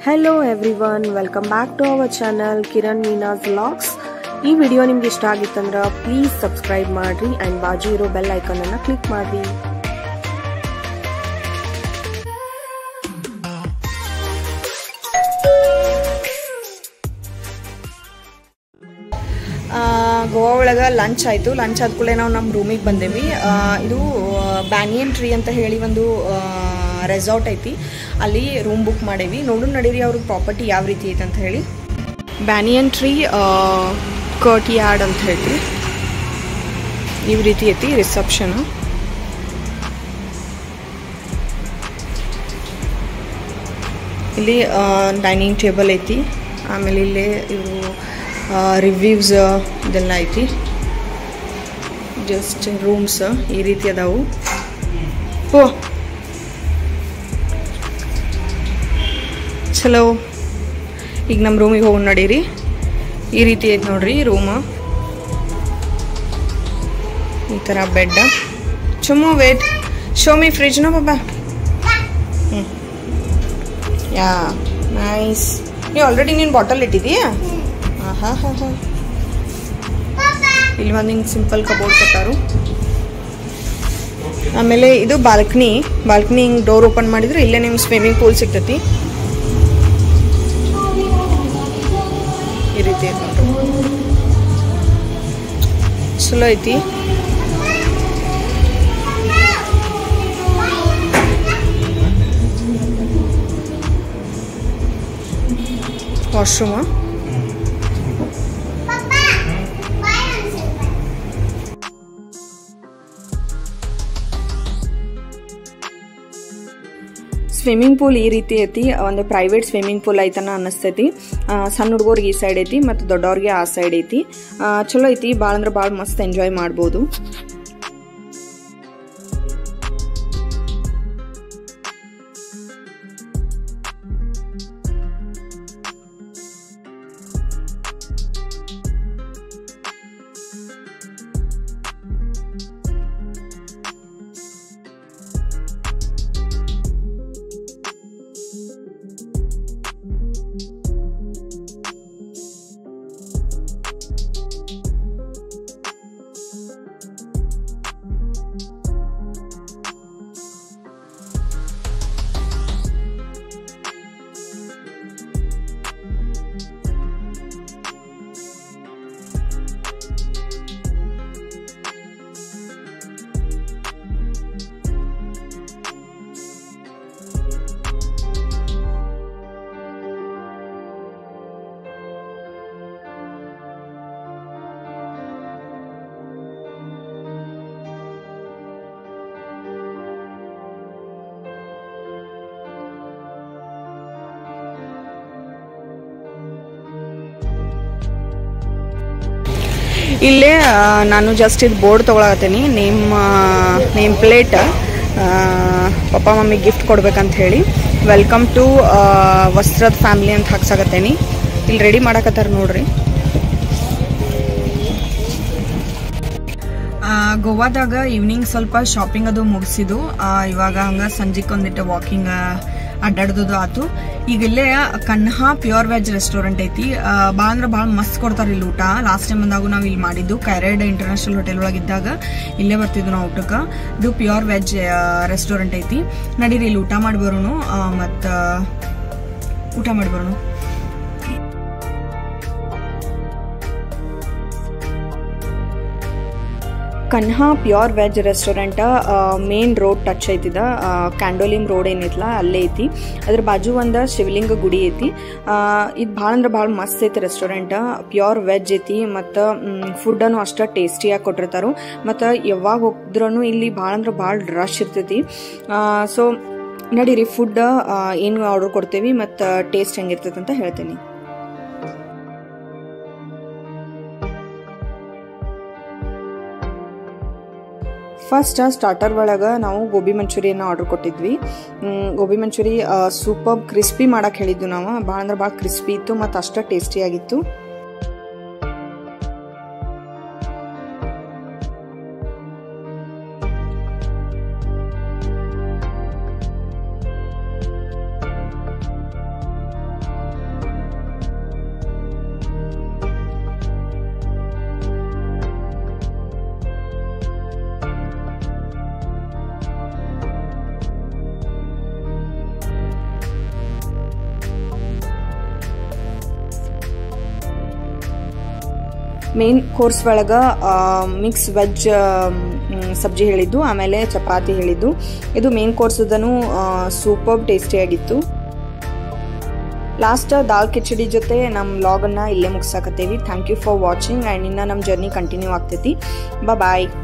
hello everyone welcome back to our channel Kiran Meena's vlogs ಈ video ನಿಮ್ಗೆ ಇಷ್ಟ ಆಗಿತ್ತಂದ್ರೆ ಪ್ಲೀಸ್ ಸಬ್ಸ್ಕ್ರೈಬ್ ಮಾಡ್ರಿ ಆ್ಯಂಡ್ ಬಾಜು ಇರೋ ಬೆಲ್ ಐಕನ್ ಅನ್ನ ಕ್ಲಿಕ್ ಮಾಡ್ರಿ ಗೋವಾ ಒಳಗೆ ಲಂಚ್ ಆಯಿತು ಲಂಚ್ ಆದ ಕೂಡಲೇ ನಾವು ನಮ್ಮ ರೂಮಿಗೆ ಬಂದೇವಿ ಆ, ಇದು ಬ್ಯಾನಿಯನ್ ಟ್ರೀ ಅಂತ ಹೇಳಿ ಒಂದು ರೆಸಾರ್ಟ್ ಐತಿ ಅಲ್ಲಿ ರೂಮ್ ಬುಕ್ ಮಾಡೇವಿ ನೋಡು ನಡೀರಿ ಅವ್ರ ಪ್ರಾಪರ್ಟಿ ಯಾವ ರೀತಿ ಐತೆ ಅಂತ ಹೇಳಿ ಬ್ಯಾನಿಯನ್ ಟ್ರೀ ಕರ್ಟ್ ಯಾರ್ಡ್ ಅಂತ ಹೇಳಿ ಈ ರೀತಿ ಐತಿ ರಿಸೆಪ್ಷನ್ ಇಲ್ಲಿ ಡೈನಿಂಗ್ ಟೇಬಲ್ ಐತಿ ಆಮೇಲೆ ಇಲ್ಲಿ ಇವರು ರಿವ್ಯೂಸ್ ಇದೆಲ್ಲ ಐತಿ ಜಸ್ಟ್ ರೂಮ್ಸ್ ಈ ರೀತಿ ಅದಾವು ಓ ಚಲೋ ಈಗ ನಮ್ಮ ರೂಮಿಗೆ ಹೋಗಿ ನಡೀರಿ ಈ ರೀತಿ ಐತೆ ನೋಡ್ರಿ ರೂಮ್ ಈ ಥರ ಬೆಡ್ ಚುಮ್ಮು ವೇಟ್ ಶೋ ಮಿ ಫ್ರಿಜ್ನ ಬಾಬಾ ಹ್ಞೂ ಯಾ ನೈಸ್ ನೀವು ಆಲ್ರೆಡಿ ನೀನು ಬಾಟಲ್ ಇಟ್ಟಿದೀಯಾ ಹಾಂ ಹಾಂ ಹಾಂ ಇಲ್ಲಿ ಒಂದು ಹಿಂಗೆ ಸಿಂಪಲ್ ಕಬೋರ್ಡ್ ಕೊಟ್ಟಾರು ಆಮೇಲೆ ಇದು ಬಾಲ್ಕನಿ ಬಾಲ್ಕನಿ ಹಿಂಗೆ ಡೋರ್ ಓಪನ್ ಮಾಡಿದ್ರೆ ಇಲ್ಲೇ ನಿಮ್ಗೆ ಸ್ವಿಮ್ಮಿಂಗ್ ಪೂಲ್ ಸಿಗ್ತೈತಿ ಈ ರೀತಿ ಐತೆ ನೋಡ್ರಿ ಚಲೋ ಐತಿ ವಾಶ್ರೂಮ ಸ್ವಿಮ್ಮಿಂಗ್ ಪೂಲ್ ಈ ರೀತಿ ಐತಿ ಒಂದು ಪ್ರೈವೇಟ್ ಸ್ವಿಮ್ಮಿಂಗ್ ಪೂಲ್ ಐತನ ಅನ್ನಿಸ್ತೈತಿ ಆ, ಸಣ್ಣ ಹುಡುಗರಿಗೆ ಈ ಸೈಡ್ ಐತಿ ಮತ್ತು ದೊಡ್ಡವ್ರಿಗೆ ಆ ಸೈಡ್ ಐತಿ ಆ, ಚಲೋ ಐತಿ ಭಾಳ ಅಂದ್ರೆ ಭಾಳ ಮಸ್ತ್ ಎಂಜಾಯ್ ಮಾಡ್ಬೋದು ಇಲ್ಲೇ ಆ, ನಾನು ಜಸ್ಟ್ ಇದು ಬೋರ್ಡ್ ತೊಗೊಳಕತ್ತೀನಿ name name plate papa mummy gift ಕೊಡ್ಬೇಕಂತ ಹೇಳಿ ವೆಲ್ಕಮ್ ಟು ವಸ್ತ್ರದ ಫ್ಯಾಮ್ಲಿ ಅಂತ ಹಾಕ್ಸಾಕತ್ತೇನಿ ಇಲ್ಲಿ ರೆಡಿ ಮಾಡಕತ್ತಾರ ನೋಡ್ರಿ ಗೋವಾದಾಗ ಈವ್ನಿಂಗ್ ಸ್ವಲ್ಪ ಶಾಪಿಂಗ್ ಅದು ಮುಗಿಸಿದ್ದು ಇವಾಗ ಹಂಗ ಸಂಜೆಗೆ ಒಂದಿಟ್ಟು ವಾಕಿಂಗ್ ಅಡ್ಡಾಡ್ದು ಆತು ಈಗ ಇಲ್ಲೇ ಕನ್ಹಾ ಪ್ಯೂರ್ ವೆಜ್ ರೆಸ್ಟೋರೆಂಟ್ ಐತಿ ಭಾಳ ಅಂದ್ರೆ ಭಾಳ ಮಸ್ತ್ ಕೊಡ್ತಾರೆ ಇಲ್ಲಿ ಊಟ ಲಾಸ್ಟ್ ಟೈಮ್ ಬಂದಾಗ ನಾವು ಇಲ್ಲಿ ಮಾಡಿದ್ದು ಕ್ಯಾರೆಡ್ ಇಂಟರ್ನ್ಯಾಷನಲ್ ಹೋಟೆಲ್ ಒಳಗಿದ್ದಾಗ ಇಲ್ಲೇ ಬರ್ತಿದ್ವು ನಾವು ಊಟಕ್ಕೆ ಇದು ಪ್ಯೂರ್ ವೆಜ್ ರೆಸ್ಟೋರೆಂಟ್ ಐತಿ ನಡೀರಿ ಇಲ್ಲಿ ಊಟ ಮಾಡಿ ಬರೋಣ ಮತ್ತು ಊಟ ಮಾಡಿ ಬರೋಣ Kanha pure veg restaurant main road touch ಐತಿದ ಕ್ಯಾಂಡೋಲಿಮ್ ರೋಡ್ ಏನೈತಲ್ಲ ಅಲ್ಲೇ ಐತಿ ಅದ್ರ ಬಾಜು ಒಂದು ಶಿವಲಿಂಗ ಗುಡಿ ಐತಿ ಇದು ಭಾಳ ಅಂದ್ರೆ ಭಾಳ ಮಸ್ತ್ ಐತಿ ರೆಸ್ಟೋರೆಂಟ್ ಪ್ಯೂರ್ ವೆಜ್ ಐತಿ ಮತ್ತು ಫುಡ್ಡನ್ನು ಅಷ್ಟ ಟೇಸ್ಟಿಯಾಗಿ ಕೊಟ್ಟಿರ್ತಾರು ಮತ್ತು ಯಾವಾಗ ಹೋಗಿದ್ರೂ ಇಲ್ಲಿ ಭಾಳ ಅಂದ್ರೆ ಭಾಳ ರಶ್ ಇರ್ತೈತಿ ಸೊ ನಡೀರಿ ಫುಡ್ ಏನು ಆರ್ಡರ್ ಕೊಡ್ತೇವಿ ಮತ್ತು ಟೇಸ್ಟ್ ಹೆಂಗಿರ್ತೈತೆ ಅಂತ ಹೇಳ್ತೀನಿ ಫಸ್ಟ್ ಸ್ಟಾರ್ಟರ್ ಒಳಗೆ ನಾವು ಗೋಬಿ ಮಂಚೂರಿಯನ್ನ ಆರ್ಡರ್ ಕೊಟ್ಟಿದ್ವಿ ಮ್, ಗೋಬಿ ಮಂಚೂರಿ ಸೂಪರ್ ಕ್ರಿಸ್ಪಿ ಮಾಡಕ್ಕೆ ಹೇಳಿದ್ದು ನಾವು ಭಾಳ ಅಂದ್ರೆ ಭಾಳ ಕ್ರಿಸ್ಪಿ ಇತ್ತು ಮತ್ತು ಅಷ್ಟೇ ಟೇಸ್ಟಿಯಾಗಿತ್ತು ಮೇನ್ ಕೋರ್ಸ್ ಒಳಗೆ ಮಿಕ್ಸ್ ವೆಜ್ ಸಬ್ಜಿ ಹೇಳಿದ್ದು ಆಮೇಲೆ ಚಪಾತಿ ಹೇಳಿದ್ದು ಇದು ಮೇನ್ ಕೋರ್ಸದನು ಸೂಪರ್ ಟೇಸ್ಟಿಯಾಗಿತ್ತು ಲಾಸ್ಟ್ ದಾಲ್ ಕಿಚಡಿ ಜೊತೆ ನಮ್ಮ ವ್ಲಾಗನ್ನು ಇಲ್ಲೇ ಮುಗಿಸಾಕತ್ತೇವಿ thank you for watching and ಇನ್ನು ನಮ್ಮ ಜರ್ನಿ ಕಂಟಿನ್ಯೂ ಆಗ್ತೈತಿ ಬಾಯ್